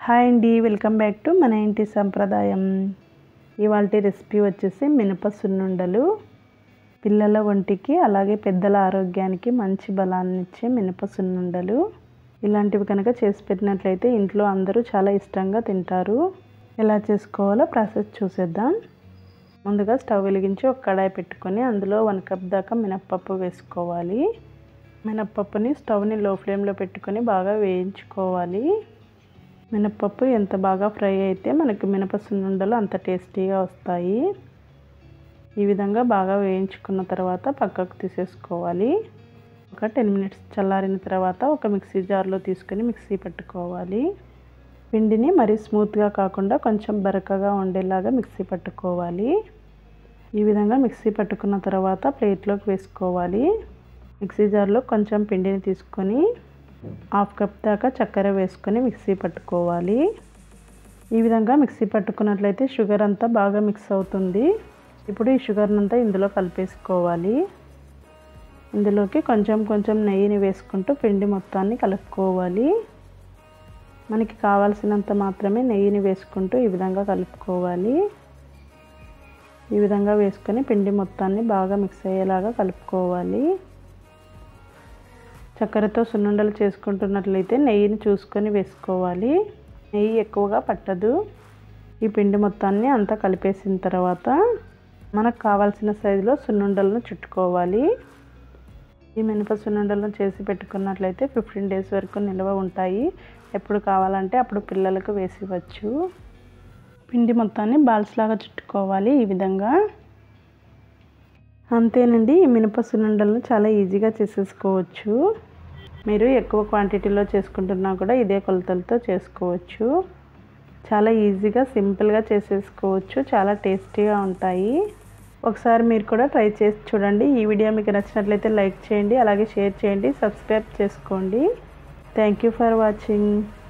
hi అండి welcome back to మన ఇంటి సంప్రదాయం ఇవాళ రెసిపీ వచ్చేసి మినప సున్నుండలు పిల్లల ఒంటికి అలాగే పెద్దల ఆరోగ్యానికి మంచి బలాన్ని ఇచ్చే మినప సున్నుండలు ఇలాంటివి కనుక చేసి పెట్టినట్లయితే ఇంట్లో అందరూ చాలా ఇష్టంగా తింటారు ఎలా చేసుకోవాలో ప్రాసెస్ చూసేద్దాం ముందుగా స్టవ్ వెలిగించి ఒక కడాయి పెట్టుకొని అందులో వన్ కప్ దాకా మినప్పప్పు వేసుకోవాలి మినప్పప్పుని స్టవ్ని లో ఫ్లేమ్లో పెట్టుకొని బాగా వేయించుకోవాలి మినప్పప్పు ఎంత బాగా ఫ్రై అయితే మనకి మినప సున్నుండలు అంత టేస్టీగా వస్తాయి ఈ విధంగా బాగా వేయించుకున్న తర్వాత పక్కకు తీసేసుకోవాలి ఒక టెన్ మినిట్స్ చల్లారిన తర్వాత ఒక మిక్సీ జార్లో తీసుకొని మిక్సీ పట్టుకోవాలి పిండిని మరీ స్మూత్గా కాకుండా కొంచెం బరకగా ఉండేలాగా మిక్సీ పట్టుకోవాలి ఈ విధంగా మిక్సీ పట్టుకున్న తర్వాత ప్లేట్లోకి వేసుకోవాలి మిక్సీ జార్లో కొంచెం పిండిని తీసుకొని హాఫ్ కప్ దాకా చక్కెర వేసుకొని మిక్సీ పట్టుకోవాలి ఈ విధంగా మిక్సీ పట్టుకున్నట్లయితే షుగర్ అంతా బాగా మిక్స్ అవుతుంది ఇప్పుడు ఈ షుగర్ని అంతా ఇందులో కలిపేసుకోవాలి ఇందులోకి కొంచెం కొంచెం నెయ్యిని వేసుకుంటూ పిండి మొత్తాన్ని కలుపుకోవాలి మనకి కావాల్సినంత మాత్రమే నెయ్యిని వేసుకుంటూ ఈ విధంగా కలుపుకోవాలి ఈ విధంగా వేసుకొని పిండి మొత్తాన్ని బాగా మిక్స్ అయ్యేలాగా కలుపుకోవాలి చక్కెరతో సున్నుండలు చేసుకుంటున్నట్లయితే నెయ్యిని చూసుకొని వేసుకోవాలి నెయ్యి ఎక్కువగా పట్టదు ఈ పిండి మొత్తాన్ని అంతా కలిపేసిన తర్వాత మనకు కావాల్సిన సైజులో సున్నుండలను చుట్టుకోవాలి ఈ మినప సున్నుండలను చేసి పెట్టుకున్నట్లయితే ఫిఫ్టీన్ డేస్ వరకు నిల్వ ఉంటాయి ఎప్పుడు కావాలంటే అప్పుడు పిల్లలకు వేసివచ్చు పిండి మొత్తాన్ని బాల్స్ లాగా చుట్టుకోవాలి ఈ విధంగా అంతేనండి ఈ మినప సున్నుండలను చాలా ఈజీగా చేసేసుకోవచ్చు మీరు ఎక్కువ క్వాంటిటీలో చేసుకుంటున్నా కూడా ఇదే కొలతలతో చేసుకోవచ్చు చాలా ఈజీగా సింపుల్గా చేసేసుకోవచ్చు చాలా టేస్టీగా ఉంటాయి ఒకసారి మీరు కూడా ట్రై చేసి చూడండి ఈ వీడియో మీకు నచ్చినట్లయితే లైక్ చేయండి అలాగే షేర్ చేయండి సబ్స్క్రైబ్ చేసుకోండి థ్యాంక్ యూ ఫర్ వాచింగ్